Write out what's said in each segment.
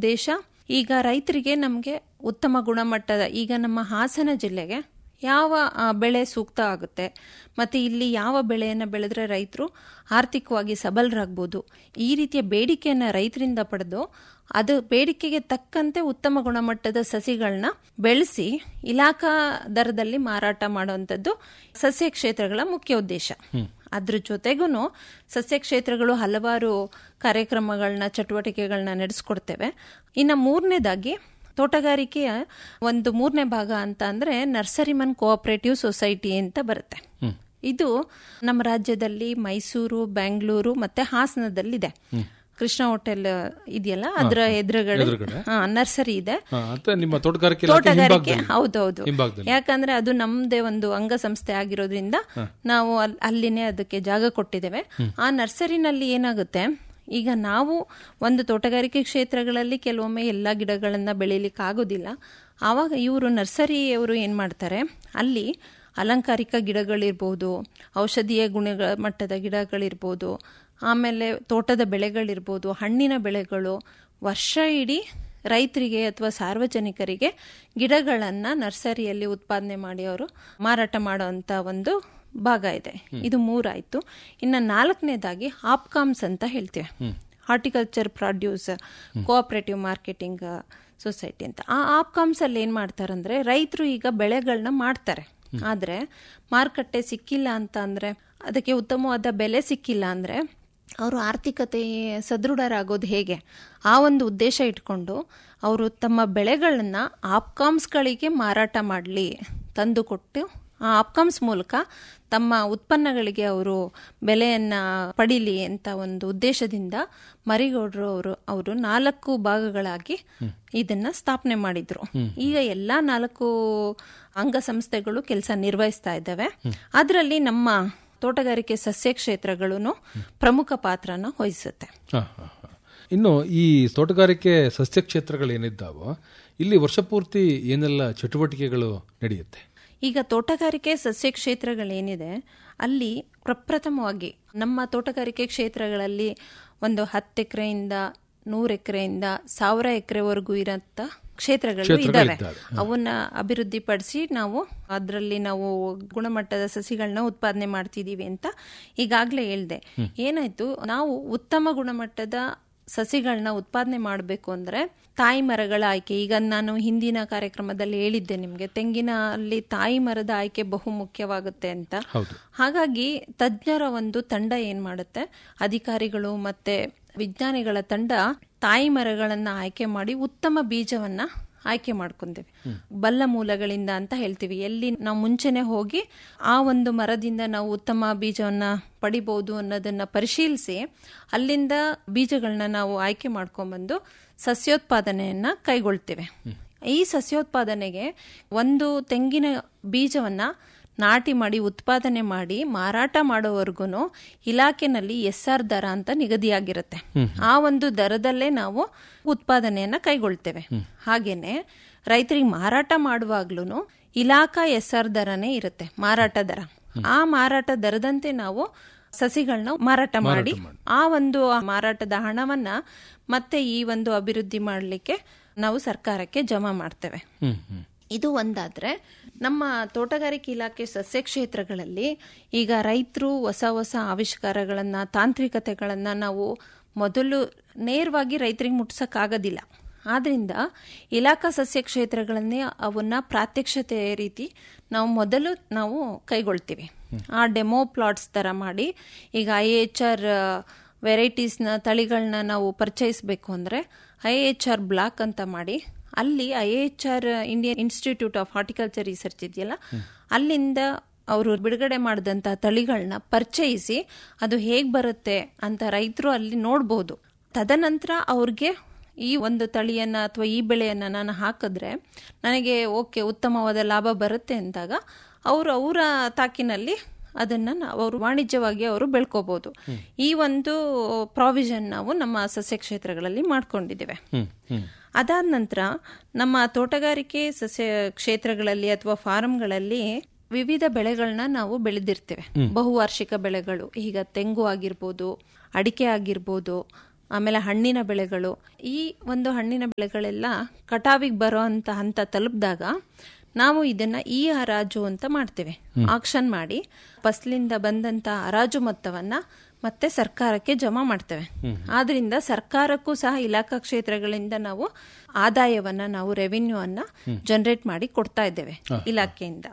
ದೇಶ ಈಗ ರೈತರಿಗೆ ನಮಗೆ ಉತ್ತಮ ಗುಣಮಟ್ಟದ ಈಗ ನಮ್ಮ ಹಾಸನ ಜಿಲ್ಲೆಗೆ ಯಾವ ಆ, ಬೆಳೆ ಸೂಕ್ತ ಆಗುತ್ತೆ ಮತ್ತು ಇಲ್ಲಿ ಯಾವ ಬೆಳೆಯನ್ನು ಬೆಳೆದ್ರೆ ರೈತರು ಆರ್ಥಿಕವಾಗಿ ಸಬಲರಾಗ್ಬೋದು ಈ ರೀತಿಯ ಬೇಡಿಕೆಯನ್ನು ರೈತರಿಂದ ಪಡೆದು ಅದು ಬೇಡಿಕೆಗೆ ತಕ್ಕಂತೆ ಉತ್ತಮ ಗುಣಮಟ್ಟದ ಸಸಿಗಳನ್ನ ಬೆಳೆಸಿ ಇಲಾಖಾ ದರದಲ್ಲಿ ಮಾರಾಟ ಮಾಡುವಂಥದ್ದು ಸಸ್ಯ ಕ್ಷೇತ್ರಗಳ ಮುಖ್ಯ ಉದ್ದೇಶ ಅದ್ರ ಜೊತೆಗೂ ಸಸ್ಯ ಕ್ಷೇತ್ರಗಳು ಹಲವಾರು ಕಾರ್ಯಕ್ರಮಗಳನ್ನ ಚಟುವಟಿಕೆಗಳನ್ನ ನಡೆಸ್ಕೊಡ್ತೇವೆ ಇನ್ನು ಮೂರನೇದಾಗಿ ತೋಟಗಾರಿಕೆಯ ಒಂದು ಮೂರನೇ ಭಾಗ ಅಂತ ಅಂದ್ರೆ ನರ್ಸರಿಮನ್ ಕೋಆಪರೇಟಿವ್ ಸೊಸೈಟಿ ಅಂತ ಬರುತ್ತೆ ಇದು ನಮ್ಮ ರಾಜ್ಯದಲ್ಲಿ ಮೈಸೂರು ಬೆಂಗಳೂರು ಮತ್ತೆ ಹಾಸನದಲ್ಲಿದೆ ಕೃಷ್ಣ ಹೋಟೆಲ್ ಇದೆಯಲ್ಲ ಅದರ ಎದುರುಗಡೆ ಎದುರುಗಡೆ? ಹಾ, ನರ್ಸರಿ ಇದೆ ಹಾ, ಅಂತ ನಿಮ್ಮ ತೋಟಗಾರಿಕೆ ಇಲಾಖೆ ತೋಟಗಾರಿಕೆ ಹಿಂಭಾಗದಲ್ಲಿ. ಹೌದೌದು ಹಿಂಭಾಗದಲ್ಲಿ. ಯಾಕಂದ್ರೆ ಅದು ನಮ್ದೇ ಒಂದು ಅಂಗಸಂಸ್ಥೆ ಆಗಿರೋದ್ರಿಂದ ನಾವು ಅಲ್- ಅಲ್ಲಿನೇ ಅದಕ್ಕೆ ಜಾಗ ಕೊಟ್ಟಿದ್ದೇವೆ ಆ ನರ್ಸರಿನಲ್ಲಿ ಏನಾಗುತ್ತೆ ಈಗ ನಾವು ಒಂದು ತೋಟಗಾರಿಕೆ ಕ್ಷೇತ್ರಗಳಲ್ಲಿ ಕೆಲವೊಮ್ಮೆ ಎಲ್ಲ ಗಿಡಗಳನ್ನ ಬೆಳೀಲಿಕ್ಕೆ ಆಗೋದಿಲ್ಲ ಆವಾಗ ಇವರು ನರ್ಸರಿಯವರು ಏನ್ ಮಾಡ್ತಾರೆ ಅಲ್ಲಿ ಅಲಂಕಾರಿಕ ಗಿಡಗಳಿರ್ಬೋದು ಔಷಧೀಯ ಗುಣಗಳ ಮಟ್ಟದ ಗಿಡಗಳಿರ್ಬೋದು ಆಮೇಲೆ ತೋಟದ ಬೆಳೆಗಳಿರ್ಬೋದು ಹಣ್ಣಿನ ಬೆಳೆಗಳು ವರ್ಷ ಇಡೀ ರೈತರಿಗೆ ಅಥವಾ ಸಾರ್ವಜನಿಕರಿಗೆ ಗಿಡಗಳನ್ನು ನರ್ಸರಿಯಲ್ಲಿ ಉತ್ಪಾದನೆ ಮಾಡಿ ಅವರು ಮಾರಾಟ ಮಾಡುವಂಥ ಒಂದು ಭಾಗ ಇದೆ ಇದು ಮೂರಾಯ್ತು ಇನ್ನು ನಾಲ್ಕನೇದಾಗಿ ಆಪ್ಕಾಮ್ಸ್ ಅಂತ ಹೇಳ್ತೇವೆ horticulture produce cooperative marketing society ಅಂತ ಆ ಆಪ್ಕಾಮ್ಸ್ ಅಲ್ಲಿ ಏನ್ ಮಾಡ್ತಾರಂದ್ರೆ ರೈತರು ಈಗ ಬೆಳೆಗಳನ್ನ ಮಾಡ್ತಾರೆ ಆದ್ರೆ ಮಾರುಕಟ್ಟೆ ಸಿಕ್ಕಿಲ್ಲ ಅಂತ ಅಂದ್ರೆ ಅದಕ್ಕೆ ಉತ್ತಮವಾದ ಬೆಲೆ ಸಿಕ್ಕಿಲ್ಲ ಅಂದ್ರೆ ಅವರು ಆರ್ಥಿಕತೆ ಸದೃಢರಾಗೋದು ಹೇಗೆ ಆ ಒಂದು ಉದ್ದೇಶ ಇಟ್ಕೊಂಡು ಅವರು ತಮ್ಮ ಬೆಳೆಗಳನ್ನ ಆಪ್ಕಾಮ್ಸ್ಗಳಿಗೆ ಮಾರಾಟ ಮಾಡಲಿ ತಂದು ಕೊಟ್ಟು ಆ ಆಪ್ಕಾಮ್ಸ್ ಮೂಲಕ ತಮ್ಮ ಉತ್ಪನ್ನಗಳಿಗೆ ಅವರು ಬೆಲೆಯನ್ನ ಪಡೀಲಿ ಅಂತ ಒಂದು ಉದ್ದೇಶದಿಂದ ಮರಿಗೌಡರು ಅವರು ಅವರು ನಾಲ್ಕು ಭಾಗಗಳಾಗಿ ಇದನ್ನ ಸ್ಥಾಪನೆ ಮಾಡಿದ್ರು ಈಗ ಎಲ್ಲಾ ನಾಲ್ಕು ಅಂಗಸಂಸ್ಥೆಗಳು ಕೆಲಸ ನಿರ್ವಹಿಸ್ತಾ ಇದ್ದಾವೆ ಅದರಲ್ಲಿ ನಮ್ಮ ತೋಟಗಾರಿಕೆ ಸಸ್ಯ ಕ್ಷೇತ್ರಗಳು ಪ್ರಮುಖ ಪಾತ್ರನ ವಹಿಸುತ್ತೆ ಹಾ, ಹಾ, ಹಾ. ಇನ್ನು ಈ ತೋಟಗಾರಿಕೆ ಸಸ್ಯ ಕ್ಷೇತ್ರಗಳೇನಿದ್ದಾವೋ ಇಲ್ಲಿ ವರ್ಷಪೂರ್ತಿ ಏನೆಲ್ಲ ಚಟುವಟಿಕೆಗಳು ನಡೆಯುತ್ತೆ ಈಗ ತೋಟಗಾರಿಕೆ ಸಸ್ಯ ಕ್ಷೇತ್ರಗಳೇನಿದೆ ಅಲ್ಲಿ ಪ್ರಪ್ರಥಮವಾಗಿ ನಮ್ಮ ತೋಟಗಾರಿಕೆ ಕ್ಷೇತ್ರಗಳಲ್ಲಿ ಒಂದು ಹತ್ತು ಎಕರೆಯಿಂದ ನೂರು ಎಕರೆಯಿಂದ ಸಾವಿರ ಎಕರೆವರೆಗೂ ಇರಂತ ಕ್ಷೇತ್ರಗಳು ಇದ್ದಾವೆ ಕ್ಷೇತ್ರಗಳಿದ್ದಾವೆ. ಅವನ್ನ ಅಭಿವೃದ್ಧಿಪಡಿಸಿ ನಾವು ಅದರಲ್ಲಿ ನಾವು ಗುಣಮಟ್ಟದ ಸಸಿಗಳನ್ನ ಉತ್ಪಾದನೆ ಮಾಡ್ತಿದೀವಿ ಅಂತ ಈಗಾಗಲೇ ಹೇಳ್ದೆ ಏನಾಯ್ತು ನಾವು ಉತ್ತಮ ಗುಣಮಟ್ಟದ ಸಸಿಗಳನ್ನ ಉತ್ಪಾದನೆ ಮಾಡಬೇಕು ಅಂದ್ರೆ ತಾಯಿ ಮರಗಳ ಆಯ್ಕೆ ಈಗ ನಾನು ಹಿಂದಿನ ಕಾರ್ಯಕ್ರಮದಲ್ಲಿ ಹೇಳಿದ್ದೆ ನಿಮಗೆ ತೆಂಗಿನ ಅಲ್ಲಿ ತಾಯಿ ಮರದ ಆಯ್ಕೆ ಬಹು ಮುಖ್ಯವಾಗುತ್ತೆ ಅಂತ ಹೌದು ಹಾಗಾಗಿ ತಜ್ಞರ ಒಂದು ತಂಡ ಏನ್ ಮಾಡುತ್ತೆ ಅಧಿಕಾರಿಗಳು ಮತ್ತೆ ವಿಜ್ಞಾನಿಗಳ ತಂಡ ತಾಯಿ ಮರಗಳನ್ನ ಆಯ್ಕೆ ಮಾಡಿ ಉತ್ತಮ ಬೀಜವನ್ನ ಆಯ್ಕೆ ಮಾಡ್ಕೊಂತೇವೆ ಬಲ್ಲ ಮೂಲಗಳಿಂದ ಅಂತ ಹೇಳ್ತೀವಿ ಎಲ್ಲಿ ನಾವು ಮುಂಚೆನೆ ಹೋಗಿ ಆ ಒಂದು ಮರದಿಂದ ನಾವು ಉತ್ತಮ ಬೀಜವನ್ನ ಪಡಿಬಹುದು ಅನ್ನೋದನ್ನ ಪರಿಶೀಲಿಸಿ ಅಲ್ಲಿಂದ ಬೀಜಗಳನ್ನ ನಾವು ಆಯ್ಕೆ ಮಾಡ್ಕೊಂಡ್ಬಂದು ಸಸ್ಯೋತ್ಪಾದನೆಯನ್ನ ಕೈಗೊಳ್ತೇವೆ ಈ ಸಸ್ಯೋತ್ಪಾದನೆಗೆ ಒಂದು ತೆಂಗಿನ ಬೀಜವನ್ನ ನಾಟಿ ಮಾಡಿ ಉತ್ಪಾದನೆ ಮಾಡಿ ಮಾರಾಟ ಮಾಡೋವರೆಗೂ ಇಲಾಖೆನಲ್ಲಿ ಎಸ್ ಆರ್ ದರ ಅಂತ ನಿಗದಿಯಾಗಿರುತ್ತೆ ಆ ಒಂದು ದರದಲ್ಲೇ ನಾವು ಉತ್ಪಾದನೆಯನ್ನ ಕೈಗೊಳ್ತೇವೆ ಹಾಗೇನೆ ರೈತರಿಗೆ ಮಾರಾಟ ಮಾಡುವಾಗ್ಲೂ ಇಲಾಖಾ ಎಸ್ ಆರ್ ದರನೇ ಇರುತ್ತೆ ಮಾರಾಟ ದರ ಆ ಮಾರಾಟ ದರದಂತೆ ನಾವು ಸಸಿಗಳನ್ನ ಮಾರಾಟ ಮಾಡಿ ಆ ಒಂದು ಮಾರಾಟದ ಹಣವನ್ನ ಮತ್ತೆ ಈ ಒಂದು ಅಭಿವೃದ್ಧಿ ಮಾಡಲಿಕ್ಕೆ ನಾವು ಸರ್ಕಾರಕ್ಕೆ ಜಮಾ ಮಾಡ್ತೇವೆ ಹ್ಮ್ ಹ್ಮ್ ಇದು ಒಂದಾದ್ರೆ ನಮ್ಮ ತೋಟಗಾರಿಕೆ ಇಲಾಖೆ ಸಸ್ಯ ಕ್ಷೇತ್ರಗಳಲ್ಲಿ ಈಗ ರೈತರು ಹೊಸ ಹೊಸ ಆವಿಷ್ಕಾರಗಳನ್ನ ತಾಂತ್ರಿಕತೆಗಳನ್ನ ನಾವು ಮೊದಲು ನೇರವಾಗಿ ರೈತರಿಗೆ ಮುಟ್ಸಕ್ಕಾಗೋದಿಲ್ಲ ಆದ್ರಿಂದ ಇಲಾಖಾ ಸಸ್ಯ ಕ್ಷೇತ್ರಗಳನ್ನೇ ಅವನ್ನ ಪ್ರಾತ್ಯಕ್ಷತೆ ರೀತಿ ನಾವು ಮೊದಲು ನಾವು ಕೈಗೊಳ್ತೀವಿ ಆ ಡೆಮೋ ಪ್ಲಾಟ್ಸ್ ತರ ಮಾಡಿ ಈಗ ಐ ಎಚ್ ಆರ್ ವೆರೈಟೀಸ್ನ ತಳಿಗಳನ್ನ ನಾವು ಪರಿಚಯಿಸಬೇಕು ಅಂದ್ರೆ ಐ ಎಚ್ ಆರ್ ಬ್ಲಾಕ್ ಅಂತ ಮಾಡಿ ಅಲ್ಲಿ I H R Indian institute of horticulture research ಇದೆಯಲ್ಲ ಅಲ್ಲಿಂದ ಅವರು ಬಿಡುಗಡೆ ಮಾಡಿದಂಥ ತಳಿಗಳನ್ನ ಪರಿಚಯಿಸಿ ಅದು ಹೇಗೆ ಬರುತ್ತೆ ಅಂತ ರೈತರು ಅಲ್ಲಿ ನೋಡ್ಬೋದು ತದನಂತರ ಅವ್ರಿಗೆ ಈ ಒಂದು ತಳಿಯನ್ನ ಅಥವಾ ಈ ಬೆಳೆಯನ್ನ ನಾನು ಹಾಕಿದ್ರೆ ನನಗೆ ಓಕೆ ಉತ್ತಮವಾದ ಲಾಭ ಬರುತ್ತೆ ಅಂದಾಗ ಅವರು ಅವರ ತಾಕಿನಲ್ಲಿ ಅದನ್ನ ಅವರು ವಾಣಿಜ್ಯವಾಗಿ ಅವರು ಬೆಳ್ಕೋಬಹುದು ಈ ಒಂದು ಪ್ರಾವಿಷನ್ ನಾವು ನಮ್ಮ ಸಸ್ಯ ಕ್ಷೇತ್ರಗಳಲ್ಲಿ ಮಾಡ್ಕೊಂಡಿದ್ದೇವೆ ಹ್ಮ್ ಹ್ಮ್ ಅದಾದ ನಂತರ ನಮ್ಮ ತೋಟಗಾರಿಕೆ ಸಸ್ಯ ಕ್ಷೇತ್ರಗಳಲ್ಲಿ ಅಥವಾ ಫಾರಂಗಳಲ್ಲಿ ವಿವಿಧ ಬೆಳೆಗಳನ್ನ ನಾವು ಬೆಳೆದಿರ್ತೇವೆ ಬಹುವಾರ್ಷಿಕ ಬೆಳೆಗಳು ಈಗ ತೆಂಗು ಆಗಿರ್ಬೋದು ಅಡಿಕೆ ಆಗಿರ್ಬೋದು ಆಮೇಲೆ ಹಣ್ಣಿನ ಬೆಳೆಗಳು ಈ ಒಂದು ಹಣ್ಣಿನ ಬೆಳೆಗಳೆಲ್ಲ ಕಟಾವಿಗೆ ಬರೋ ಅಂತ ಹಂತ ತಲುಪಿದಾಗ ನಾವು ಇದನ್ನ ಈ ಹರಾಜು ಅಂತ ಮಾಡ್ತೇವೆ ಆಕ್ಷನ್ ಮಾಡಿ ಫಸ್ಲಿಂದ ಬಂದಂತ ಹರಾಜು ಮೊತ್ತವನ್ನ ಮತ್ತೆ ಸರ್ಕಾರಕ್ಕೆ ಜಮಾ ಮಾಡ್ತೇವೆ ಆದ್ರಿಂದ ಸರ್ಕಾರಕ್ಕೂ ಸಹ ಇಲಾಖಾ ಕ್ಷೇತ್ರಗಳಿಂದ ನಾವು ಆದಾಯವನ್ನ ನಾವು ರೆವಿನ್ಯೂ ಅನ್ನ ಜನರೇಟ್ ಮಾಡಿ ಕೊಡ್ತಾ ಇದ್ದೇವೆ ಇಲಾಖೆಯಿಂದ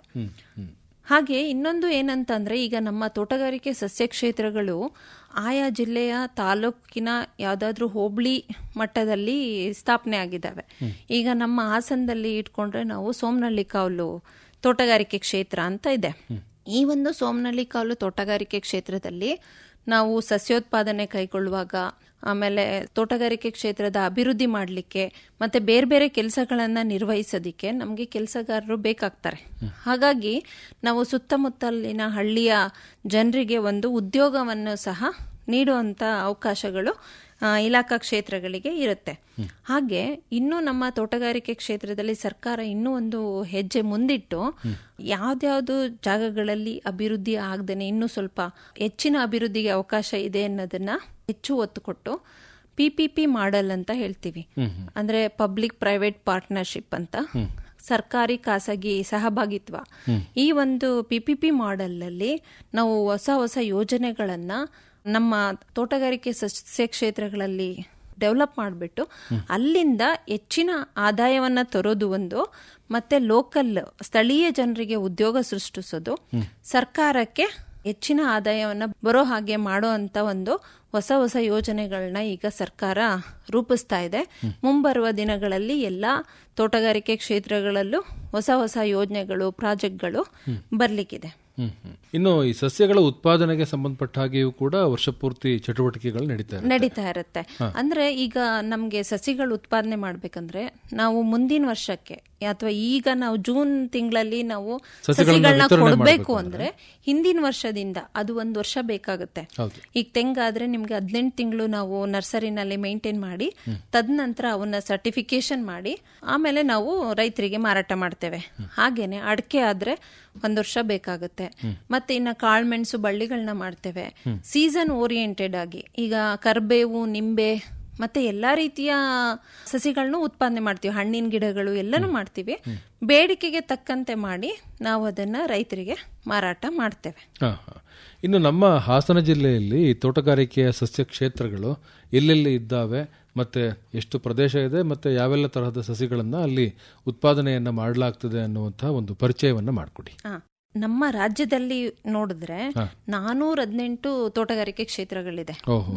ಹಾಗೆ ಇನ್ನೊಂದು ಏನಂತಂದ್ರೆ ಈಗ ನಮ್ಮ ತೋಟಗಾರಿಕೆ ಸಸ್ಯ ಕ್ಷೇತ್ರಗಳು ಆಯಾ ಜಿಲ್ಲೆಯ ತಾಲೂಕಿನ ಯಾವ್ದಾದ್ರೂ ಹೋಬಳಿ ಮಟ್ಟದಲ್ಲಿ ಸ್ಥಾಪನೆ ಆಗಿದ್ದಾವೆ ಈಗ ನಮ್ಮ ಹಾಸನದಲ್ಲಿ ಇಟ್ಕೊಂಡ್ರೆ ನಾವು ಸೋಮನಹಳ್ಳಿ ಕಾವಲು ತೋಟಗಾರಿಕೆ ಕ್ಷೇತ್ರ ಅಂತ ಇದೆ ಈ ಒಂದು ಸೋಮನಹಳ್ಳಿ ಕಾವಲು ತೋಟಗಾರಿಕೆ ಕ್ಷೇತ್ರದಲ್ಲಿ ನಾವು ಸಸ್ಯೋತ್ಪಾದನೆ ಕೈಗೊಳ್ಳುವಾಗ ಆಮೇಲೆ ತೋಟಗಾರಿಕೆ ಕ್ಷೇತ್ರದ ಅಭಿವೃದ್ಧಿ ಮಾಡಲಿಕ್ಕೆ ಮತ್ತೆ ಬೇರೆ ಬೇರೆ ಕೆಲಸಗಳನ್ನ ನಿರ್ವಹಿಸೋದಿಕ್ಕೆ ನಮಗೆ ಕೆಲಸಗಾರರು ಬೇಕಾಗ್ತಾರೆ ಹಾಗಾಗಿ ನಾವು ಸುತ್ತಮುತ್ತಲಿನ ಹಳ್ಳಿಯ ಜನರಿಗೆ ಒಂದು ಉದ್ಯೋಗವನ್ನು ಸಹ ನೀಡುವಂತ ಅವಕಾಶಗಳು ಇಲಾಖಾ ಕ್ಷೇತ್ರಗಳಿಗೆ ಇರುತ್ತೆ ಹಾಗೆ ಇನ್ನು ನಮ್ಮ ತೋಟಗಾರಿಕೆ ಕ್ಷೇತ್ರದಲ್ಲಿ ಸರ್ಕಾರ ಇನ್ನೂ ಒಂದು ಹೆಜ್ಜೆ ಮುಂದಿಟ್ಟು ಯಾವ್ದ್ಯಾವ್ದು ಜಾಗಗಳಲ್ಲಿ ಅಭಿವೃದ್ಧಿ ಆಗದೇನೆ ಇನ್ನೂ ಸ್ವಲ್ಪ ಹೆಚ್ಚಿನ ಅಭಿವೃದ್ಧಿಗೆ ಅವಕಾಶ ಇದೆ ಅನ್ನೋದನ್ನ ಹೆಚ್ಚು ಒತ್ತು ಕೊಟ್ಟು ಪಿ ಪಿ ಪಿ ಮಾಡಲ್ ಅಂತ ಹೇಳ್ತೀವಿ ಅಂದ್ರೆ ಪಬ್ಲಿಕ್ ಪ್ರೈವೇಟ್ ಪಾರ್ಟ್ನರ್ಶಿಪ್ ಅಂತ ಸರ್ಕಾರಿ ಖಾಸಗಿ ಸಹಭಾಗಿತ್ವ ಈ ಒಂದು ಪಿ ಪಿ ಪಿ ಮಾಡೆಲ್ ಅಲ್ಲಿ ನಾವು ಹೊಸ ಹೊಸ ಯೋಜನೆಗಳನ್ನ ನಮ್ಮ ತೋಟಗಾರಿಕೆ ಸಸ್ಯ ಕ್ಷೇತ್ರಗಳಲ್ಲಿ ಡೆವಲಪ್ ಮಾಡಿಬಿಟ್ಟು ಅಲ್ಲಿಂದ ಹೆಚ್ಚಿನ ಆದಾಯವನ್ನ ತರೋದು ಒಂದು ಮತ್ತೆ ಲೋಕಲ್ ಸ್ಥಳೀಯ ಜನರಿಗೆ ಉದ್ಯೋಗ ಸೃಷ್ಟಿಸೋದು ಸರ್ಕಾರಕ್ಕೆ ಹೆಚ್ಚಿನ ಆದಾಯವನ್ನ ಬರೋ ಹಾಗೆ ಮಾಡೋ ಅಂತ ಒಂದು ಹೊಸ ಹೊಸ ಯೋಜನೆಗಳನ್ನ ಈಗ ಸರ್ಕಾರ ರೂಪಿಸ್ತಾ ಇದೆ ಮುಂಬರುವ ದಿನಗಳಲ್ಲಿ ಎಲ್ಲಾ ತೋಟಗಾರಿಕೆ ಕ್ಷೇತ್ರಗಳಲ್ಲೂ ಹೊಸ ಹೊಸ ಯೋಜನೆಗಳು ಪ್ರಾಜೆಕ್ಟ್ಗಳು ಬರ್ಲಿಕ್ಕಿದೆ ಇನ್ನು ಈ ಸಸ್ಯಗಳ ಉತ್ಪಾದನೆಗೆ ಸಂಬಂಧಪಟ್ಟ ಹಾಗೆಯೂ ಕೂಡ ವರ್ಷ ಪೂರ್ತಿ ಚಟುವಟಿಕೆಗಳು ನಡೀತಾ ಇರುತ್ತೆ ನಡೀತಾ ಇರುತ್ತೆ ಅಂದ್ರೆ ಈಗ ನಮ್ಗೆ ಸಸಿಗಳು ಉತ್ಪಾದನೆ ಮಾಡ್ಬೇಕಂದ್ರೆ ನಾವು ಮುಂದಿನ ವರ್ಷಕ್ಕೆ ಅಥವಾ ಈಗ ನಾವು ಜೂನ್ ತಿಂಗಳಲ್ಲಿ ನಾವು ಸಸಿಗಳನ್ನ ಕೊಡಬೇಕು ಅಂದ್ರೆ ಹಿಂದಿನ ವರ್ಷದಿಂದ ಅದು ಒಂದು ವರ್ಷ ಬೇಕಾಗುತ್ತೆ ಈಗ ತೆಂಗಾದ್ರೆ ನಿಮ್ಗೆ ಹದಿನೆಂಟು ತಿಂಗಳು ನಾವು ನರ್ಸರಿನಲ್ಲಿ ಮೇಂಟೈನ್ ಮಾಡಿ ತದನಂತರ ಅವನ್ನ ಸರ್ಟಿಫಿಕೇಶನ್ ಮಾಡಿ ಆಮೇಲೆ ನಾವು ರೈತರಿಗೆ ಮಾರಾಟ ಮಾಡ್ತೇವೆ ಹಾಗೇನೆ ಅಡಕೆ ಆದ್ರೆ ಒಂದ್ ವರ್ಷ ಬೇಕಾಗುತ್ತೆ ಮತ್ತೆ ಇನ್ನ ಕಾಳ್ಮೆಣಸು ಬಳ್ಳಿಗಳನ್ನ ಮಾಡ್ತೇವೆ ಸೀಸನ್ ಓರಿಯೆಂಟೆಡ್ ಆಗಿ ಈಗ ಕರ್ಬೇವು ನಿಂಬೆ ಮತ್ತೆ ಎಲ್ಲಾ ರೀತಿಯ ಸಸಿಗಳನ್ನು ಉತ್ಪಾದನೆ ಮಾಡ್ತೀವಿ ಹಣ್ಣಿನ ಗಿಡಗಳು ಎಲ್ಲನೂ ಮಾಡ್ತೀವಿ ಬೇಡಿಕೆಗೆ ತಕ್ಕಂತೆ ಮಾಡಿ ನಾವು ಅದನ್ನ ರೈತರಿಗೆ ಮಾರಾಟ ಮಾಡ್ತೇವೆ ಇನ್ನು ನಮ್ಮ ಹಾಸನ ಜಿಲ್ಲೆಯಲ್ಲಿ ತೋಟಗಾರಿಕೆಯ ಸಸ್ಯ ಕ್ಷೇತ್ರಗಳು ಎಲ್ಲೆಲ್ಲಿ ಇದ್ದಾವೆ ಮತ್ತೆ ಎಷ್ಟು ಪ್ರದೇಶ ಇದೆ ಮತ್ತೆ ಯಾವೆಲ್ಲ ತರಹದ ಸಸಿಗಳನ್ನ ಅಲ್ಲಿ ಉತ್ಪಾದನೆಯನ್ನ ಮಾಡಲಾಗ್ತದೆ ಅನ್ನುವಂತಹ ಒಂದು ಪರಿಚಯವನ್ನ ಮಾಡಿಕೊಡಿ ನಮ್ಮ ರಾಜ್ಯದಲ್ಲಿ ನೋಡಿದ್ರೆ ನಾನೂರ ಹದಿನೆಂಟು ತೋಟಗಾರಿಕೆ ಕ್ಷೇತ್ರಗಳಿದೆ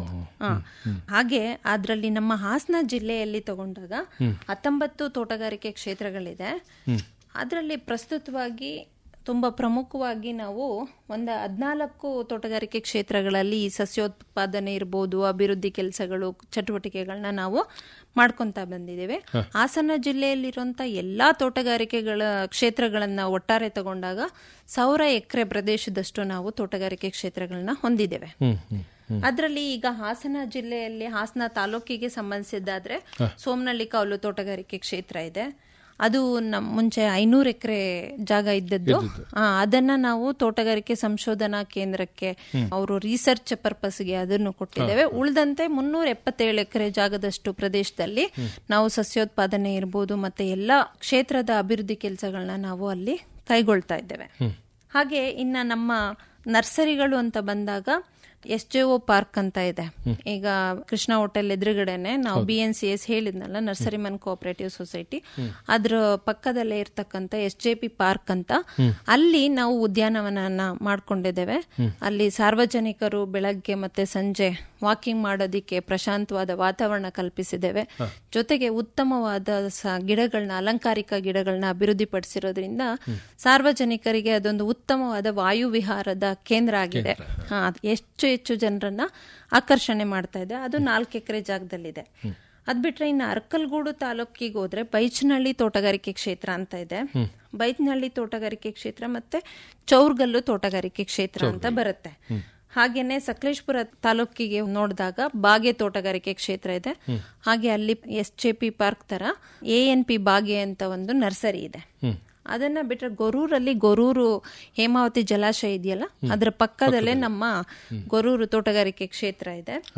ಹಾಗೆ ಅದರಲ್ಲಿ ನಮ್ಮ ಹಾಸನ ಜಿಲ್ಲೆಯಲ್ಲಿ ತಗೊಂಡಾಗ ಹತ್ತೊಂಬತ್ತು ತೋಟಗಾರಿಕೆ ಕ್ಷೇತ್ರಗಳಿದೆ ಅದರಲ್ಲಿ ಪ್ರಸ್ತುತವಾಗಿ ತುಂಬಾ ಪ್ರಮುಖವಾಗಿ ನಾವು ಒಂದು ಹದಿನಾಲ್ಕು ತೋಟಗಾರಿಕೆ ಕ್ಷೇತ್ರಗಳಲ್ಲಿ ಈ ಸಸ್ಯೋತ್ಪಾದನೆ ಇರ್ಬೋದು ಅಭಿವೃದ್ಧಿ ಕೆಲಸಗಳು ಚಟುವಟಿಕೆಗಳನ್ನ ನಾವು ಮಾಡ್ಕೊಂತ ಬಂದಿದ್ದೇವೆ ಹಾಸನ ಜಿಲ್ಲೆಯಲ್ಲಿರುವಂತ ಎಲ್ಲಾ ತೋಟಗಾರಿಕೆಗಳ ಕ್ಷೇತ್ರಗಳನ್ನ ಒಟ್ಟಾರೆ ತಗೊಂಡಾಗ ಸಾವಿರ ಎಕರೆ ಪ್ರದೇಶದಷ್ಟು ನಾವು ತೋಟಗಾರಿಕೆ ಕ್ಷೇತ್ರಗಳನ್ನ ಹೊಂದಿದ್ದೇವೆ ಅದರಲ್ಲಿ ಈಗ ಹಾಸನ ಜಿಲ್ಲೆಯಲ್ಲಿ ಹಾಸನ ತಾಲೂಕಿಗೆ ಸಂಬಂಧಿಸಿದ್ದಾದ್ರೆ ಸೋಮನಹಳ್ಳಿ ಕಾವಲು ತೋಟಗಾರಿಕೆ ಕ್ಷೇತ್ರ ಇದೆ ಅದು ನಮ್ ಮುಂಚೆ ಐನೂರು ಎಕರೆ ಜಾಗ ಇದ್ದದ್ದು ಅದನ್ನ ನಾವು ತೋಟಗಾರಿಕೆ ಸಂಶೋಧನಾ ಕೇಂದ್ರಕ್ಕೆ ಅವರು ರಿಸರ್ಚ್ ಪರ್ಪಸ್ಗೆ ಅದನ್ನು ಕೊಟ್ಟಿದ್ದೇವೆ ಉಳಿದಂತೆ ಮುನ್ನೂರ ಎಪ್ಪತ್ತೇಳು ಎಕರೆ ಜಾಗದಷ್ಟು ಪ್ರದೇಶದಲ್ಲಿ ನಾವು ಸಸ್ಯೋತ್ಪಾದನೆ ಇರ್ಬೋದು ಮತ್ತೆ ಎಲ್ಲಾ ಕ್ಷೇತ್ರದ ಅಭಿವೃದ್ಧಿ ಕೆಲಸಗಳನ್ನ ನಾವು ಅಲ್ಲಿ ಕೈಗೊಳ್ತಾ ಇದ್ದೇವೆ ಹಾಗೆ ಇನ್ನ ನಮ್ಮ ನರ್ಸರಿಗಳು ಅಂತ ಬಂದಾಗ ಎಸ್ ಜೆ ಒ ಪಾರ್ಕ್ ಅಂತ ಇದೆ ಈಗ ಕೃಷ್ಣ ಹೋಟೆಲ್ ಎದುರುಗಡೆನೆ ನಾವು ಬಿ ಎನ್ ಸಿ ಎಸ್ ಹೇಳಿದ್ನಲ್ಲ ನರ್ಸರಿ ಮನ್ ಕೋಆಪರೇಟಿವ್ ಸೊಸೈಟಿ ಅದ್ರ ಪಕ್ಕದಲ್ಲೇ ಇರ್ತಕ್ಕಂತ ಎಸ್ ಜೆ ಪಿ ಪಾರ್ಕ್ ಅಂತ ಅಲ್ಲಿ ನಾವು ಉದ್ಯಾನವನನ ಮಾಡ್ಕೊಂಡಿದ್ದೇವೆ ಅಲ್ಲಿ ಸಾರ್ವಜನಿಕರು ಬೆಳಗ್ಗೆ ಮತ್ತೆ ಸಂಜೆ ವಾಕಿಂಗ್ ಮಾಡೋದಿಕ್ಕೆ ಪ್ರಶಾಂತವಾದ ವಾತಾವರಣ ಕಲ್ಪಿಸಿದ್ದೇವೆ ಜೊತೆಗೆ ಉತ್ತಮವಾದ ಗಿಡಗಳನ್ನ ಅಲಂಕಾರಿಕ ಗಿಡಗಳನ್ನ ಅಭಿವೃದ್ಧಿ ಪಡಿಸಿರೋದ್ರಿಂದ ಸಾರ್ವಜನಿಕರಿಗೆ ಅದೊಂದು ಉತ್ತಮವಾದ ವಾಯು ವಿಹಾರದ ಕೇಂದ್ರ ಆಗಿದೆ ಹಾ ಹೆಚ್ಚು ಹೆಚ್ಚು ಜನರನ್ನ ಆಕರ್ಷಣೆ ಮಾಡ್ತಾ ಇದೆ ಅದು ನಾಲ್ಕು ಎಕರೆ ಜಾಗದಲ್ಲಿದೆ ಅದ್ ಬಿಟ್ರೆ ಇನ್ನು ಅರ್ಕಲ್ಗೂಡು ತಾಲೂಕಿಗೆ ಹೋದ್ರೆ ಬೈಚನಹಳ್ಳಿ ತೋಟಗಾರಿಕೆ ಕ್ಷೇತ್ರ ಅಂತ ಇದೆ ಬೈಚನಹಳ್ಳಿ ತೋಟಗಾರಿಕೆ ಕ್ಷೇತ್ರ ಮತ್ತೆ ಚೌರ್ಗಲ್ಲು ತೋಟಗಾರಿಕೆ ಕ್ಷೇತ್ರ ಅಂತ ಬರುತ್ತೆ ಹಾಗೇನೆ ಸಕಲೇಶ್ಪುರ ತಾಲೂಕಿಗೆ ನೋಡಿದಾಗ ಬಾಗೆ ತೋಟಗಾರಿಕೆ ಕ್ಷೇತ್ರ ಇದೆ ಹಾಗೆ ಅಲ್ಲಿ ಎಸ್ ಜೆ ಪಿ ಪಾರ್ಕ್ ತರ ಎ ಎನ್ ಪಿ ಬಾಗೆ ಅಂತ ಒಂದು ನರ್ಸರಿ ಇದೆ ಅದನ್ನ ಬಿಟ್ರೆ ಗೊರೂರಲ್ಲಿ ಗೊರೂರು ಹೇಮಾವತಿ ಜಲಾಶಯ ಇದೆಯಲ್ಲ ಅದರ ಪಕ್ಕದಲ್ಲೇ ನಮ್ಮ ಗೊರೂರು ತೋಟಗಾರಿಕೆ ಕ್ಷೇತ್ರ ಇದೆ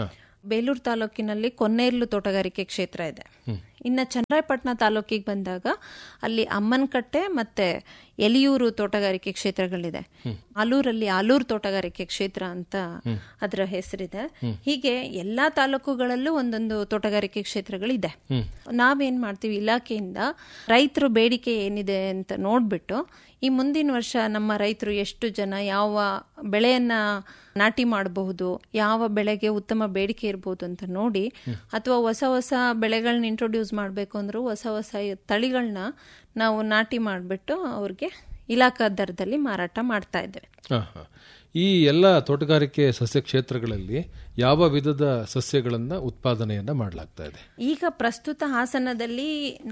ಬೇಲೂರು ತಾಲೂಕಿನಲ್ಲಿ ಕೊನ್ನೇರ್ಲು ತೋಟಗಾರಿಕೆ ಕ್ಷೇತ್ರ ಇದೆ ಇನ್ನು ಚನ್ನರಾಯಪಟ್ಟಣ ತಾಲೂಕಿಗೆ ಬಂದಾಗ ಅಲ್ಲಿ ಅಮ್ಮನಕಟ್ಟೆ ಮತ್ತೆ ಎಲಿಯೂರು ತೋಟಗಾರಿಕೆ ಕ್ಷೇತ್ರಗಳಿದೆ ಆಲೂರಲ್ಲಿ ಆಲೂರು ತೋಟಗಾರಿಕೆ ಕ್ಷೇತ್ರ ಅಂತ ಅದರ ಹೆಸರಿದೆ ಹೀಗೆ ಎಲ್ಲಾ ತಾಲೂಕುಗಳಲ್ಲೂ ಒಂದೊಂದು ತೋಟಗಾರಿಕೆ ಕ್ಷೇತ್ರಗಳಿದೆ ನಾವೇನ್ ಮಾಡ್ತೀವಿ ಇಲಾಖೆಯಿಂದ ರೈತರು ಬೇಡಿಕೆ ಏನಿದೆ ಅಂತ ನೋಡ್ಬಿಟ್ಟು ಈ ಮುಂದಿನ ವರ್ಷ ನಮ್ಮ ರೈತರು ಎಷ್ಟು ಜನ ಯಾವ ಬೆಳೆಯನ್ನ ನಾಟಿ ಮಾಡಬಹುದು ಯಾವ ಬೆಳೆಗೆ ಉತ್ತಮ ಬೇಡಿಕೆ ಇರ್ಬೋದು ಅಂತ ನೋಡಿ ಅಥವಾ ಹೊಸ ಹೊಸ ಬೆಳೆಗಳನ್ನ ಇಂಟ್ರೊಡ್ಯೂಸ್ ಮಾಡಬೇಕು ಅಂದ್ರೂ ಹೊಸ ಹೊಸ ತಳಿಗಳನ್ನ ನಾವು ನಾಟಿ ಮಾಡಿಬಿಟ್ಟು ಅವ್ರಿಗೆ ಇಲಾಖಾ ದರದಲ್ಲಿ ಮಾರಾಟ ಮಾಡ್ತಾ ಇದ್ದೇವೆ ಹಾ, ಹಾ. ಈ ಎಲ್ಲ ತೋಟಗಾರಿಕೆ ಸಸ್ಯ ಕ್ಷೇತ್ರಗಳಲ್ಲಿ ಯಾವ ವಿಧದ ಸಸ್ಯಗಳನ್ನ ಉತ್ಪಾದನೆಯನ್ನ ಮಾಡಲಾಗ್ತಾ ಇದೆ ಈಗ ಪ್ರಸ್ತುತ ಹಾಸನದಲ್ಲಿ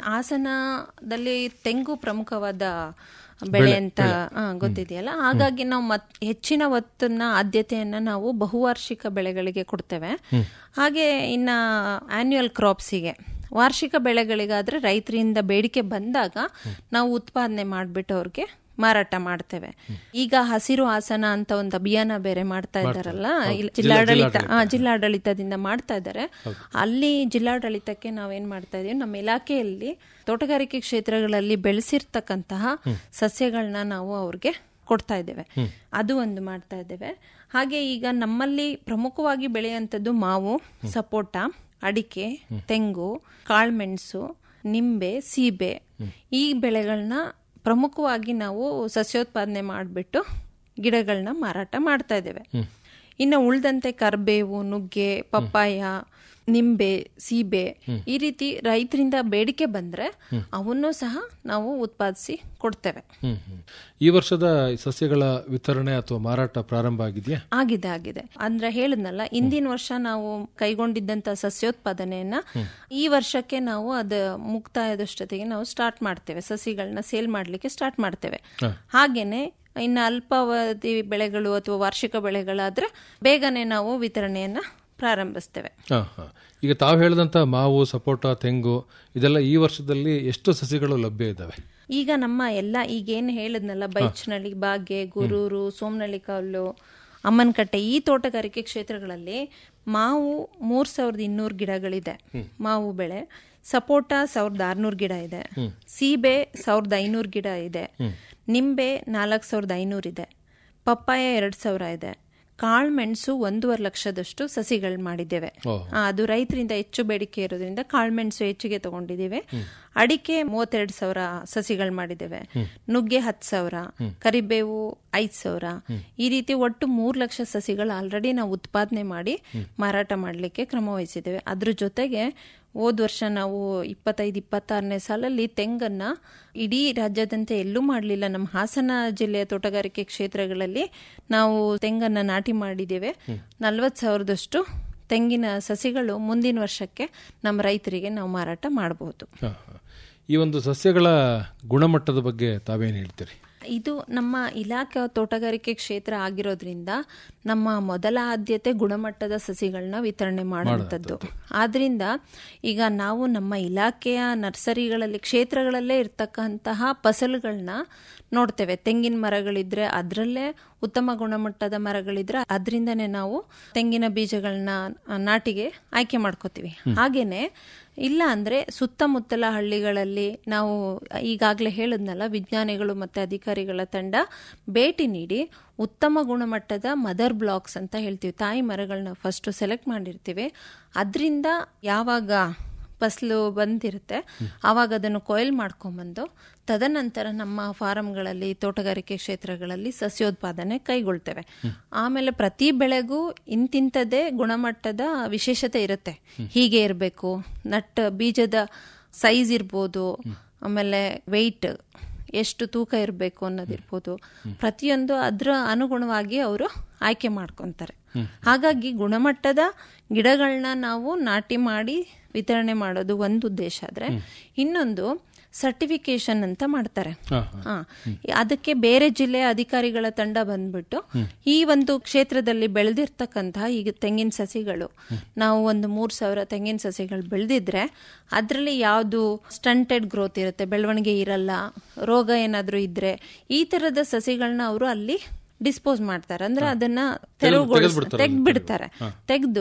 ಹಾಸನದಲ್ಲಿ ತೆಂಗು ಪ್ರಮುಖವಾದ ಬೆಳೆ ಅಂತ ಆ, ಗೊತ್ತಿದೆಯಲ್ಲ ಹಾಗಾಗಿ ನಾವು ಮತ್ ಹೆಚ್ಚಿನ ಒತ್ತನ್ನ ಆದ್ಯತೆಯನ್ನ ನಾವು ಬಹುವಾರ್ಷಿಕ ಬೆಳೆಗಳಿಗೆ ಕೊಡ್ತೇವೆ ಹಾಗೆ ಇನ್ನ ಆನ್ಯುಯಲ್ ಕ್ರಾಪ್ಸಿಗೆ ವಾರ್ಷಿಕ ಬೆಳೆಗಳಿಗಾದ್ರೆ ರೈತರಿಂದ ಬೇಡಿಕೆ ಬಂದಾಗ ನಾವು ಉತ್ಪಾದನೆ ಮಾಡಿಬಿಟ್ಟು ಅವ್ರಿಗೆ ಮಾರಾಟ ಮಾಡ್ತೇವೆ ಈಗ ಹಸಿರು ಹಾಸನ ಅಂತ ಒಂದು ಅಭಿಯಾನ ಬೇರೆ ಮಾಡ್ತಾ ಇದ್ದಾರಲ್ಲ ಇಲ್ಲಿ ಜಿಲ್ಲಾಡಳಿತ ಆ, ಜಿಲ್ಲಾಡಳಿತದಿಂದ ಮಾಡ್ತಾ ಇದ್ದಾರೆ ಅಲ್ಲಿ ಜಿಲ್ಲಾಡಳಿತಕ್ಕೆ ನಾವೇನ್ ಮಾಡ್ತಾ ಇದೀವಿ ನಮ್ಮ ಇಲಾಖೆಯಲ್ಲಿ ತೋಟಗಾರಿಕೆ ಕ್ಷೇತ್ರಗಳಲ್ಲಿ ಬೆಳೆಸಿರ್ತಕ್ಕಂತಹ ಸಸ್ಯಗಳನ್ನ ನಾವು ಅವ್ರಿಗೆ ಕೊಡ್ತಾ ಇದ್ದೇವೆ ಅದು ಒಂದು ಮಾಡ್ತಾ ಇದ್ದೇವೆ ಹಾಗೆ ಈಗ ನಮ್ಮಲ್ಲಿ ಪ್ರಮುಖವಾಗಿ ಬೆಳೆಯುವಂಥದ್ದು ಮಾವು ಸಪೋಟ ಅಡಿಕೆ ತೆಂಗು ಕಾಳ್ಮೆಣಸು ನಿಂಬೆ ಸೀಬೆ ಈ ಬೆಳೆಗಳನ್ನ ಪ್ರಮುಖವಾಗಿ ನಾವು ಸಸ್ಯೋತ್ಪಾದನೆ ಮಾಡಿಬಿಟ್ಟು ಗಿಡಗಳನ್ನ ಮಾರಾಟ ಮಾಡ್ತಾ ಇದ್ದೇವೆ ಇನ್ನು ಉಳ್ದಂತೆ ಕರ್ಬೇವು ನುಗ್ಗೆ ಪಪ್ಪಾಯ ನಿಂಬೆ ಸೀಬೆ ಈ ರೀತಿ ರೈತರಿಂದ ಬೇಡಿಕೆ ಬಂದ್ರೆ ಅವನ್ನು ಸಹ ನಾವು ಉತ್ಪಾದಿಸಿ ಕೊಡ್ತೇವೆ ಹ್ಮ್ ಹ್ಮ್. ಈ ವರ್ಷದ ಈ ಸಸ್ಯಗಳ ವಿತರಣೆ ಅಥವಾ ಮಾರಾಟ ಪ್ರಾರಂಭ ಆಗಿದೆಯಾ ಆಗಿದೆ ಆಗಿದೆ ಅಂದ್ರೆ ಹೇಳಿದ್ನಲ್ಲ ಇಂದಿನ ವರ್ಷ ನಾವು ಕೈಗೊಂಡಿದ್ದಂತ ಸಸ್ಯೋತ್ಪಾದನೆಯನ್ನ ಈ ವರ್ಷಕ್ಕೆ ನಾವು ಅದು ಮುಕ್ತಾಯದಷ್ಟೊತ್ತಿಗೆ ನಾವು ಸ್ಟಾರ್ಟ್ ಮಾಡ್ತೇವೆ ಸಸಿಗಳನ್ನ ಸೇಲ್ ಮಾಡ್ಲಿಕ್ಕೆ ಸ್ಟಾರ್ಟ್ ಮಾಡ್ತೇವೆ ಹಾಗೇನೆ ಇನ್ನು ಅಲ್ಪಾವಧಿ ಬೆಳೆಗಳು ಅಥವಾ ವಾರ್ಷಿಕ ಬೆಳೆಗಳಾದ್ರೆ ಬೇಗನೆ ನಾವು ವಿತರಣೆಯನ್ನ ಪ್ರಾರಂಭಿಸ್ತೇವೆ ಹಾ, ಹಾ. ಈಗ ತಾವು ಹೇಳಿದಂತ ಮಾವು ಸಪೋಟ ತೆಂಗು ಇದೆಲ್ಲ ಈ ವರ್ಷದಲ್ಲಿ ಎಷ್ಟು ಸಸಿಗಳು ಲಭ್ಯ ಇದ್ದಾವೆ ಈಗ ನಮ್ಮ ಎಲ್ಲ ಈಗೇನು ಹೇಳಿದ್ನಲ್ಲ ಬೈಚ್ನಳ್ಳಿ ಬಾಗೆ ಗುರೂರು ಸೋಮನಳ್ಳಿ ಕಾವಲು ಅಮ್ಮನಕಟ್ಟೆ ಈ ತೋಟಗಾರಿಕೆ ಕ್ಷೇತ್ರಗಳಲ್ಲಿ ಮಾವು ಮೂರ್ ಸಾವಿರದ ಇನ್ನೂರು ಗಿಡಗಳಿದೆ ಮಾವು ಬೆಳೆ ಸಪೋಟ ಸಾವಿರದ ಆರ್ನೂರು ಗಿಡ ಇದೆ ಸೀಬೆ ಸಾವಿರದ ಐನೂರು ಗಿಡ ಇದೆ ನಿಂಬೆ ನಾಲ್ಕು ಸಾವಿರದ ಐನೂರು ಇದೆ ಪಪ್ಪಾಯ ಎರಡ್ ಸಾವಿರ ಇದೆ ಕಾಳ್ಮೆಣಸು ಒಂದೂವರೆ ಲಕ್ಷದಷ್ಟು ಸಸಿಗಳು ಮಾಡಿದ್ದೇವೆ ಆ, ಅದು ರೈತರಿಂದ ಹೆಚ್ಚು ಬೇಡಿಕೆ ಇರೋದ್ರಿಂದ ಕಾಳ್ಮೆಣಸು ಹೆಚ್ಚಿಗೆ ತಗೊಂಡಿದ್ದೇವೆ ಅಡಿಕೆ ಮೂವತ್ತೆರಡು ಸಾವಿರ ಸಸಿಗಳು ಮಾಡಿದ್ದೇವೆ ನುಗ್ಗೆ ಹತ್ತು ಸಾವಿರ ಕರಿಬೇವು ಐದು ಸಾವಿರ ಈ ರೀತಿ ಒಟ್ಟು ಮೂರು ಲಕ್ಷ ಸಸಿಗಳು ಆಲ್ರೆಡಿ ನಾವು ಉತ್ಪಾದನೆ ಮಾಡಿ ಮಾರಾಟ ಮಾಡಲಿಕ್ಕೆ ಕ್ರಮ ವಹಿಸಿದ್ದೇವೆ ಅದ್ರ ಜೊತೆಗೆ ಹೋದ ವರ್ಷ ನಾವು ಇಪ್ಪತ್ತೈದು ಇಪ್ಪತ್ತಾರನೇ ಸಾಲಲ್ಲಿ ತೆಂಗನ್ನ ಇಡೀ ರಾಜ್ಯಾದ್ಯಂತ ಎಲ್ಲೂ ಮಾಡಲಿಲ್ಲ ನಮ್ಮ ಹಾಸನ ಜಿಲ್ಲೆಯ ತೋಟಗಾರಿಕೆ ಕ್ಷೇತ್ರಗಳಲ್ಲಿ ನಾವು ತೆಂಗನ್ನ ನಾಟಿ ಮಾಡಿದ್ದೇವೆ ನಲ್ವತ್ತು ಸಾವಿರದಷ್ಟು ತೆಂಗಿನ ಸಸಿಗಳು ಮುಂದಿನ ವರ್ಷಕ್ಕೆ ನಮ್ಮ ರೈತರಿಗೆ ನಾವು ಮಾರಾಟ ಮಾಡಬಹುದು ಹಾ, ಹಾ. ಈ ಒಂದು ಸಸ್ಯಗಳ ಗುಣಮಟ್ಟದ ಬಗ್ಗೆ ತಾವೇನು ಹೇಳ್ತೀರಿ ಇದು ನಮ್ಮ ಇಲಾಖೆ ತೋಟಗಾರಿಕೆ ಕ್ಷೇತ್ರ ಆಗಿರೋದ್ರಿಂದ ನಮ್ಮ ಮೊದಲ ಆದ್ಯತೆ ಗುಣಮಟ್ಟದ ಸಸಿಗಳನ್ನ ವಿತರಣೆ ಮಾಡುವಂಥದ್ದು ಆದ್ರಿಂದ ಈಗ ನಾವು ನಮ್ಮ ಇಲಾಖೆಯ ನರ್ಸರಿಗಳಲ್ಲಿ ಕ್ಷೇತ್ರಗಳಲ್ಲೇ ಇರ್ತಕ್ಕಂತಹ ಫಸಲುಗಳನ್ನ ನೋಡ್ತೇವೆ ತೆಂಗಿನ ಮರಗಳಿದ್ರೆ ಅದರಲ್ಲೇ ಉತ್ತಮ ಗುಣಮಟ್ಟದ ಮರಗಳಿದ್ರೆ ಅದರಿಂದನೇ ನಾವು ತೆಂಗಿನ ಬೀಜಗಳನ್ನ ನಾಟಿಗೆ ಆಯ್ಕೆ ಮಾಡ್ಕೋತೀವಿ ಹಾಗೇನೆ ಇಲ್ಲ ಅಂದ್ರೆ ಸುತ್ತಮುತ್ತಲ ಹಳ್ಳಿಗಳಲ್ಲಿ ನಾವು ಈಗಾಗಲೇ ಹೇಳಿದ್ನಲ್ಲ ವಿಜ್ಞಾನಿಗಳು ಮತ್ತೆ ಅಧಿಕಾರಿಗಳ ತಂಡ ಭೇಟಿ ನೀಡಿ ಉತ್ತಮ ಗುಣಮಟ್ಟದ ಮದರ್ ಬ್ಲಾಕ್ಸ್ ಅಂತ ಹೇಳ್ತೀವಿ ತಾಯಿ ಮರಗಳನ್ನ ಫಸ್ಟ್ ಸೆಲೆಕ್ಟ್ ಮಾಡಿರ್ತೀವಿ ಅದರಿಂದ ಯಾವಾಗ ಫಸಲು ಬಂದಿರುತ್ತೆ ಆವಾಗ ಅದನ್ನು ಕೊಯ್ಲ್ ಮಾಡ್ಕೊಂಬಂದು ತದನಂತರ ನಮ್ಮ ಫಾರಂಗಳಲ್ಲಿ ತೋಟಗಾರಿಕೆ ಕ್ಷೇತ್ರಗಳಲ್ಲಿ ಸಸ್ಯೋತ್ಪಾದನೆ ಕೈಗೊಳ್ತೇವೆ ಆಮೇಲೆ ಪ್ರತಿ ಬೆಳೆಗೂ ಇಂತಿಂಥದ್ದೇ ಗುಣಮಟ್ಟದ ವಿಶೇಷತೆ ಇರುತ್ತೆ ಹೀಗೆ ಇರಬೇಕು ನಟ್ ಬೀಜದ ಸೈಜ್ ಇರ್ಬೋದು ಆಮೇಲೆ ವೆಯ್ಟ್ ಎಷ್ಟು ತೂಕ ಇರಬೇಕು ಅನ್ನೋದಿರ್ಬೋದು ಪ್ರತಿಯೊಂದು ಅದರ ಅನುಗುಣವಾಗಿ ಅವರು ಆಯ್ಕೆ ಮಾಡ್ಕೊಂತಾರೆ ಹಾಗಾಗಿ ಗುಣಮಟ್ಟದ ಗಿಡಗಳನ್ನ ನಾವು ನಾಟಿ ಮಾಡಿ ವಿತರಣೆ ಮಾಡೋದು ಒಂದು ಉದ್ದೇಶ ಆದ್ರೆ ಇನ್ನೊಂದು ಸರ್ಟಿಫಿಕೇಶನ್ ಅಂತ ಮಾಡ್ತಾರೆ ಹಾ ಅದಕ್ಕೆ ಬೇರೆ ಜಿಲ್ಲೆಯ ಅಧಿಕಾರಿಗಳ ತಂಡ ಬಂದ್ಬಿಟ್ಟು ಈ ಒಂದು ಕ್ಷೇತ್ರದಲ್ಲಿ ಬೆಳೆದಿರ್ತಕ್ಕಂತಹ ಈಗ ತೆಂಗಿನ ಸಸಿಗಳು ನಾವು ಒಂದು ಮೂರ್ ಸಾವಿರ ತೆಂಗಿನ ಸಸಿಗಳು ಬೆಳೆದಿದ್ರೆ ಅದರಲ್ಲಿ ಯಾವುದು ಸ್ಟಂಟೆಡ್ ಗ್ರೋತ್ ಇರುತ್ತೆ ಬೆಳವಣಿಗೆ ಇರಲ್ಲ ರೋಗ ಏನಾದ್ರೂ ಇದ್ರೆ ಈ ತರದ ಸಸಿಗಳನ್ನ ಅವರು ಅಲ್ಲಿ ಡಿಸ್ಪೋಸ್ ಮಾಡ್ತಾರೆ ಅಂದ್ರೆ ಅದನ್ನ ತೆರವುಗೊಳಿಸ್ ತೆಗ್ದ್ಬಿಡ್ತಾರೆ ತೆಗೆದು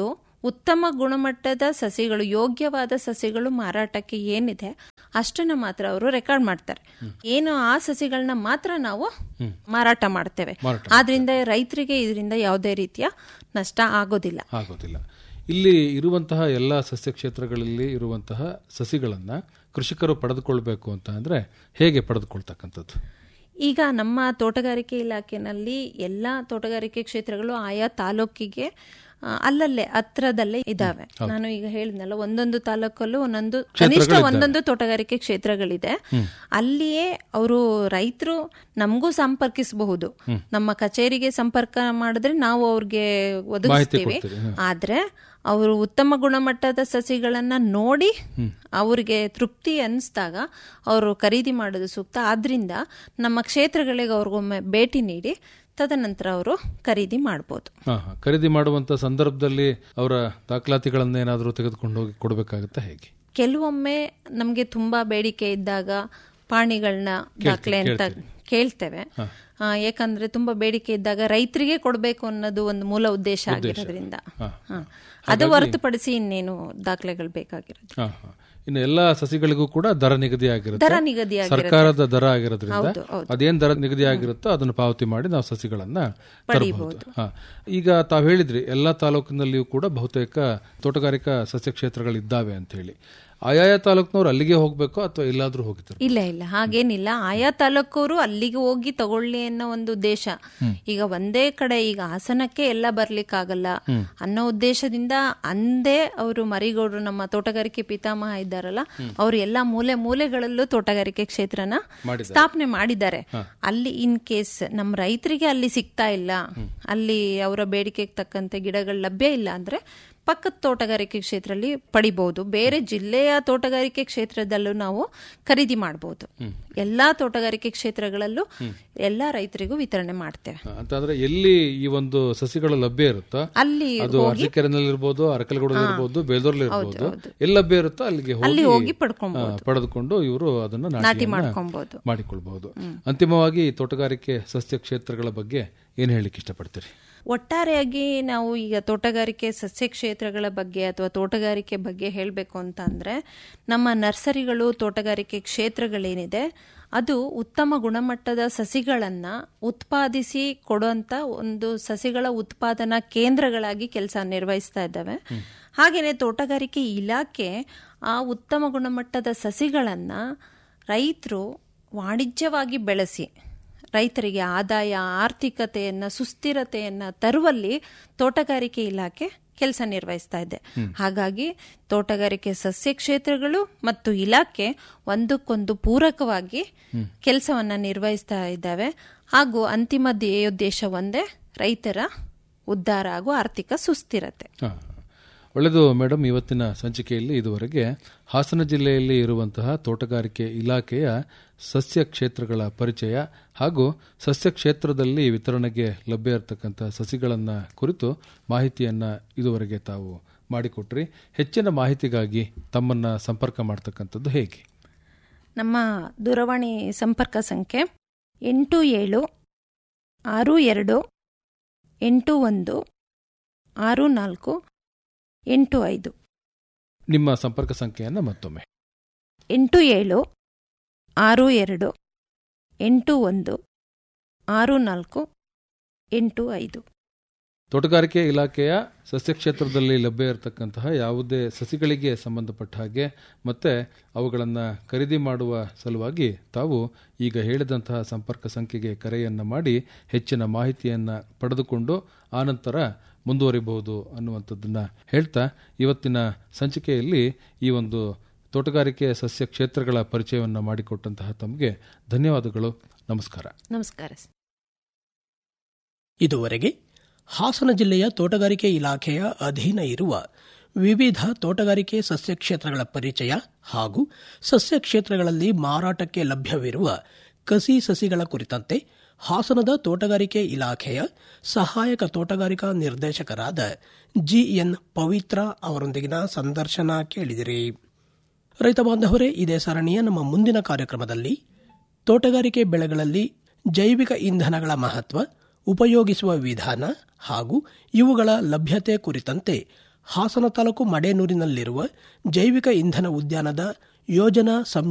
ಉತ್ತಮ ಗುಣಮಟ್ಟದ ಸಸಿಗಳು ಯೋಗ್ಯವಾದ ಸಸಿಗಳು ಮಾರಾಟಕ್ಕೆ ಏನಿದೆ ಅಷ್ಟನ್ನ ಮಾತ್ರ ಅವರು ರೆಕಾರ್ಡ್ ಮಾಡ್ತಾರೆ ಏನು ಆ ಸಸಿಗಳನ್ನ ಮಾತ್ರ ನಾವು ಮಾರಾಟ ಮಾಡ್ತೇವೆ ಮಾರಾಟ ಆದ್ರಿಂದ ರೈತರಿಗೆ ಇದರಿಂದ ಯಾವುದೇ ರೀತಿಯ ನಷ್ಟ ಆಗೋದಿಲ್ಲ ಆಗೋದಿಲ್ಲ ಇಲ್ಲಿ ಇರುವಂತಹ ಎಲ್ಲ ಸಸ್ಯ ಕ್ಷೇತ್ರಗಳಲ್ಲಿ ಇರುವಂತಹ ಸಸಿಗಳನ್ನ ಕೃಷಿಕರು ಪಡೆದುಕೊಳ್ಬೇಕು ಅಂತ ಅಂದ್ರೆ ಹೇಗೆ ಪಡೆದುಕೊಳ್ತಕ್ಕಂಥದ್ದು ಈಗ ನಮ್ಮ ತೋಟಗಾರಿಕೆ ಇಲಾಖೆನಲ್ಲಿ ಎಲ್ಲ ತೋಟಗಾರಿಕೆ ಕ್ಷೇತ್ರಗಳು ಆಯಾ ತಾಲೂಕಿಗೆ ಆ, ಅಲ್ಲಲ್ಲೇ ಹತ್ರದಲ್ಲೇ ಇದಾವೆ ನಾನು ಈಗ ಹೇಳಿದ್ನಲ್ಲ ಒಂದೊಂದು ತಾಲೂಕಲ್ಲೂ ಒಂದೊಂದು ಕನಿಷ್ಠ ಒಂದೊಂದು ತೋಟಗಾರಿಕೆ ಕ್ಷೇತ್ರಗಳಿದೆ ಅಲ್ಲಿಯೇ ಅವರು ರೈತರು ನಮಗೂ ಸಂಪರ್ಕಿಸಬಹುದು ನಮ್ಮ ಕಚೇರಿಗೆ ಸಂಪರ್ಕ ಮಾಡಿದ್ರೆ ನಾವು ಅವ್ರಿಗೆ ಒದಗಿಸ್ತೀವಿ ಆದ್ರೆ ಅವರು ಉತ್ತಮ ಗುಣಮಟ್ಟದ ಸಸಿಗಳನ್ನ ನೋಡಿ ಅವ್ರಿಗೆ ತೃಪ್ತಿ ಅನಿಸ್ದಾಗ ಅವರು ಖರೀದಿ ಮಾಡೋದು ಸೂಕ್ತ ಆದ್ರಿಂದ ನಮ್ಮ ಕ್ಷೇತ್ರಗಳಿಗೆ ಅವ್ರಿಗೊಮ್ಮೆ ಭೇಟಿ ನೀಡಿ ತದನಂತರ ಅವರು ಖರೀದಿ ಮಾಡ್ಬೋದು ಹಾ ಹಾ ಖರೀದಿ ಮಾಡುವಂತ ಸಂದರ್ಭದಲ್ಲಿ ಅವರ ದಾಖಲಾತಿಗಳನ್ನ ಏನಾದರೂ ತೆಗೆದುಕೊಂಡು ಹೋಗಿ ಕೊಡಬೇಕಾಗತ್ತಾ ಹೇಗೆ ಕೆಲವೊಮ್ಮೆ ನಮಗೆ ತುಂಬಾ ಬೇಡಿಕೆ ಇದ್ದಾಗ ಪಾಣಿಗಳನ್ನ ದಾಖಲೆ ಅಂತ ಕೇಳ್ತೇವೆ ಆ, ಯಾಕಂದ್ರೆ ತುಂಬಾ ಬೇಡಿಕೆ ಇದ್ದಾಗ ರೈತರಿಗೆ ಕೊಡಬೇಕು ಅನ್ನೋದು ಒಂದು ಮೂಲ ಉದ್ದೇಶ ಆಗಿರೋದ್ರಿಂದ ಹಾ. ಅದು ಹೊರತುಪಡಿಸಿ ಇನ್ನೇನು ದಾಖಲೆಗಳು ಬೇಕಾಗಿರೋದು ಹಾ ಹಾ ಇನ್ನು ಎಲ್ಲಾ ಸಸಿಗಳಿಗೂ ಕೂಡ ದರ ನಿಗದಿ ಆಗಿರುತ್ತೆ ದರ ನಿಗದಿ ಸರ್ಕಾರದ ದರ ಆಗಿರೋದ್ರಿಂದ ಅದೇನ್ ದರ ನಿಗದಿ ಆಗಿರುತ್ತೋ ಅದನ್ನು ಪಾವತಿ ಮಾಡಿ ನಾವು ಸಸಿಗಳನ್ನ ತರಬಹುದು ಹಾ ಈಗ ತಾವು ಹೇಳಿದ್ರಿ ಎಲ್ಲಾ ತಾಲೂಕಿನಲ್ಲಿಯೂ ಕೂಡ ಬಹುತೇಕ ತೋಟಗಾರಿಕಾ ಸಸ್ಯ ಕ್ಷೇತ್ರಗಳಿದ್ದಾವೆ ಅಂತ ಹೇಳಿ ಆಯಾಯ ತಾಲೂಕಿನವ್ರು ಅಲ್ಲಿಗೆ ಹೋಗ್ಬೇಕೋ ಅಥವಾ ಎಲ್ಲಾದ್ರೂ ಹೋಗಿದ್ರು ಇಲ್ಲ ಇಲ್ಲ ಹಾಗೇನಿಲ್ಲ ಆಯಾ ತಾಲೂಕವರು ಅಲ್ಲಿಗೆ ಹೋಗಿ ತಗೊಳ್ಳಿ ಅನ್ನೋ ಒಂದು ಉದ್ದೇಶ ಈಗ ಒಂದೇ ಕಡೆ ಈಗ ಹಾಸನಕ್ಕೆ ಎಲ್ಲ ಬರ್ಲಿಕ್ಕಾಗಲ್ಲ ಅನ್ನೋ ಉದ್ದೇಶದಿಂದ ಅಂದೇ ಅವರು ಮರಿಗೌಡರು ನಮ್ಮ ತೋಟಗಾರಿಕೆ ಪಿತಾಮಹ ಇದ್ದಾರಲ್ಲ ಅವರು ಎಲ್ಲಾ ಮೂಲೆ ಮೂಲೆಗಳಲ್ಲೂ ತೋಟಗಾರಿಕೆ ಕ್ಷೇತ್ರನ ಸ್ಥಾಪನೆ ಮಾಡಿದ್ದಾರೆ ಅಲ್ಲಿ ಇನ್ ಕೇಸ್ ನಮ್ಮ ರೈತರಿಗೆ ಅಲ್ಲಿ ಸಿಗ್ತಾ ಇಲ್ಲ ಅಲ್ಲಿ ಅವರ ಬೇಡಿಕೆಗೆ ತಕ್ಕಂತೆ ಗಿಡಗಳು ಲಭ್ಯ ಇಲ್ಲ ಅಂದ್ರೆ ಪಕ್ಕದ ತೋಟಗಾರಿಕೆ ಕ್ಷೇತ್ರದಲ್ಲಿ ಪಡಿಬಹುದು ಬೇರೆ ಜಿಲ್ಲೆಯ ತೋಟಗಾರಿಕೆ ಕ್ಷೇತ್ರದಲ್ಲೂ ನಾವು ಖರೀದಿ ಮಾಡಬಹುದು ಎಲ್ಲಾ ತೋಟಗಾರಿಕೆ ಕ್ಷೇತ್ರಗಳಲ್ಲೂ ಎಲ್ಲಾ ರೈತರಿಗೂ ವಿತರಣೆ ಮಾಡ್ತೇವೆ ಹಾ, ಅಂತಂದ್ರೆ ಎಲ್ಲಿ ಈ ಒಂದು ಸಸಿಗಳು ಲಭ್ಯ ಇರುತ್ತೋ ಅಲ್ಲಿ ಅದು ಅರಸೀಕೆರೆನಲ್ಲಿ ಇರ್ಬೋದು ಅರಕಲಗೂಡಲ್ಲಿ ಇರ್ಬೋದು ಬೇಲೂರಲ್ಲಿ ಇರ್ಬೋದು ಎಲ್ಲಿ ಲಭ್ಯ ಇರುತ್ತೋ ಅಲ್ಲಿಗೆ ಅಲ್ಲಿ ಹೋಗಿ ಹೋಗಿ ಪಡ್ಕೊಬಹುದು ಆ, ಪಡೆದುಕೊಂಡು ಇವರು ಅದನ್ನ ನಾಟಿ ನಾಟಿಯನ್ನ ಮಾಡ್ಕೊಬಹುದು ಮಾಡಿಕೊಳ್ಬಹುದು ಅಂತಿಮವಾಗಿ ತೋಟಗಾರಿಕೆ ಸಸ್ಯ ಕ್ಷೇತ್ರಗಳ ಬಗ್ಗೆ ಏನ್ ಹೇಳಿಕ್ಕೆ ಇಷ್ಟಪಡ್ತೀರಿ ಒಟ್ಟಾರೆಯಾಗಿ ನಾವು ಈಗ ತೋಟಗಾರಿಕೆ ಸಸ್ಯ ಕ್ಷೇತ್ರಗಳ ಬಗ್ಗೆ ಅಥವಾ ತೋಟಗಾರಿಕೆ ಬಗ್ಗೆ ಹೇಳಬೇಕು ಅಂತ ಅಂದ್ರೆ ನಮ್ಮ ನರ್ಸರಿಗಳು ತೋಟಗಾರಿಕೆ ಕ್ಷೇತ್ರಗಳೇನಿದೆ ಅದು ಉತ್ತಮ ಗುಣಮಟ್ಟದ ಸಸಿಗಳನ್ನ ಉತ್ಪಾದಿಸಿ ಕೊಡುವಂತ ಒಂದು ಸಸಿಗಳ ಉತ್ಪಾದನಾ ಕೇಂದ್ರಗಳಾಗಿ ಕೆಲಸ ನಿರ್ವಹಿಸ್ತಾ ಇದ್ದಾವೆ ಹಾಗೇನೆ ತೋಟಗಾರಿಕೆ ಇಲಾಖೆ ಆ ಉತ್ತಮ ಗುಣಮಟ್ಟದ ಸಸಿಗಳನ್ನ ರೈತರು ವಾಣಿಜ್ಯವಾಗಿ ಬೆಳೆಸಿ ರೈತರಿಗೆ ಆದಾಯ ಆರ್ಥಿಕತೆಯನ್ನ ಸುಸ್ಥಿರತೆಯನ್ನ ತರುವಲ್ಲಿ ತೋಟಗಾರಿಕೆ ಇಲಾಖೆ ಕೆಲಸ ನಿರ್ವಹಿಸ್ತಾ ಇದೆ ಹಾಗಾಗಿ ತೋಟಗಾರಿಕೆ ಸಸ್ಯ ಕ್ಷೇತ್ರಗಳು ಮತ್ತು ಇಲಾಖೆ ಒಂದಕ್ಕೊಂದು ಪೂರಕವಾಗಿ ಕೆಲಸವನ್ನ ನಿರ್ವಹಿಸ್ತಾ ಇದ್ದಾವೆ ಹಾಗೂ ಅಂತಿಮ ಧ್ಯೇಯೋದ್ದೇಶ ಒಂದೇ ರೈತರ ಉದ್ಧಾರ ಹಾಗೂ ಆರ್ಥಿಕ ಸುಸ್ಥಿರತೆ ಹಾ. ಒಳ್ಳೆಯದು ಮೇಡಮ್ ಇವತ್ತಿನ ಸಂಚಿಕೆಯಲ್ಲಿ ಇದುವರೆಗೆ ಹಾಸನ ಜಿಲ್ಲೆಯಲ್ಲಿ ಇರುವಂತಹ ತೋಟಗಾರಿಕೆ ಇಲಾಖೆಯ ಸಸ್ಯ ಕ್ಷೇತ್ರಗಳ ಪರಿಚಯ ಹಾಗೂ ಸಸ್ಯ ಕ್ಷೇತ್ರದಲ್ಲಿ ವಿತರಣೆಗೆ ಲಭ್ಯ ಇರತಕ್ಕಂಥ ಸಸಿಗಳನ್ನ ಕುರಿತು ಮಾಹಿತಿಯನ್ನ ಇದುವರೆಗೆ ತಾವು ಮಾಡಿಕೊಟ್ರಿ ಹೆಚ್ಚಿನ ಮಾಹಿತಿಗಾಗಿ ತಮ್ಮನ್ನ ಸಂಪರ್ಕ ಮಾಡ್ತಕ್ಕಂಥದ್ದು ಹೇಗೆ ನಮ್ಮ ದೂರವಾಣಿ ಸಂಪರ್ಕ ಸಂಖ್ಯೆ ಎಂಟು ಏಳು ಆರು ಎರಡು ಎಂಟು ಒಂದು ಆರು ನಾಲ್ಕು ಎಂಟು ಐದು ನಿಮ್ಮ ಸಂಪರ್ಕ ಸಂಖ್ಯೆಯನ್ನ ಮತ್ತೊಮ್ಮೆ ಎಂಟು ಏಳು ಆರು ಎರಡು ಎಂಟು ಒಂದು ಆರು ನಾಲ್ಕು ಎಂಟು ಐದು ತೋಟಗಾರಿಕೆ ಇಲಾಖೆಯ ಸಸ್ಯ ಕ್ಷೇತ್ರದಲ್ಲಿ ಲಭ್ಯ ಇರತಕ್ಕಂತಹ ಯಾವುದೇ ಸಸಿಗಳಿಗೆ ಸಂಬಂಧಪಟ್ಟ ಹಾಗೆ ಮತ್ತೆ ಅವುಗಳನ್ನು ಖರೀದಿ ಮಾಡುವ ಸಲುವಾಗಿ ತಾವು ಈಗ ಹೇಳಿದಂತಹ ಸಂಪರ್ಕ ಸಂಖ್ಯೆಗೆ ಕರೆಯನ್ನ ಮಾಡಿ ಹೆಚ್ಚಿನ ಮಾಹಿತಿಯನ್ನ ಪಡೆದುಕೊಂಡು ಆನಂತರ ಮುಂದುವರಿಬಹುದು ಅನ್ನುವಂಥದ್ದನ್ನ ಹೇಳ್ತಾ ಇವತ್ತಿನ ಸಂಚಿಕೆಯಲ್ಲಿ ಈ ಒಂದು ತೋಟಗಾರಿಕೆ ಸಸ್ಯ ಕ್ಷೇತ್ರಗಳ ಪರಿಚಯವನ್ನು ಮಾಡಿಕೊಟ್ಟಂತಹ ತಮಗೆ ಧನ್ಯವಾದಗಳು ನಮಸ್ಕಾರ ನಮಸ್ಕಾರ ಸರ್. ಇದುವರೆಗೆ ಹಾಸನ ಜಿಲ್ಲೆಯ ತೋಟಗಾರಿಕೆ ಇಲಾಖೆಯ ಅಧೀನ ಇರುವ ವಿವಿಧ ತೋಟಗಾರಿಕೆ ಸಸ್ಯ ಕ್ಷೇತ್ರಗಳ ಪರಿಚಯ ಹಾಗೂ ಸಸ್ಯ ಕ್ಷೇತ್ರಗಳಲ್ಲಿ ಮಾರಾಟಕ್ಕೆ ಲಭ್ಯವಿರುವ ಕಸಿ ಸಸಿಗಳ ಕುರಿತಂತೆ ಹಾಸನದ ತೋಟಗಾರಿಕೆ ಇಲಾಖೆಯ ಸಹಾಯಕ ತೋಟಗಾರಿಕಾ ನಿರ್ದೇಶಕರಾದ ಜಿಎನ್ ಪವಿತ್ರ ಅವರೊಂದಿಗಿನ ಸಂದರ್ಶನ ಕೇಳಿದಿರಿ ರೈತ ಬಾಂಧವರೇ ಇದೇ ಸರಣಿಯ ನಮ್ಮ ಮುಂದಿನ ಕಾರ್ಯಕ್ರಮದಲ್ಲಿ ತೋಟಗಾರಿಕೆ ಬೆಳೆಗಳಲ್ಲಿ ಜೈವಿಕ ಇಂಧನಗಳ ಮಹತ್ವ ಉಪಯೋಗಿಸುವ ವಿಧಾನ ಹಾಗೂ ಇವುಗಳ ಲಭ್ಯತೆ ಕುರಿತಂತೆ ಹಾಸನ ತಾಲೂಕು ಮಡೇನೂರಿನಲ್ಲಿರುವ ಜೈವಿಕ ಇಂಧನ ಉದ್ಯಾನದ ಯೋಜನಾ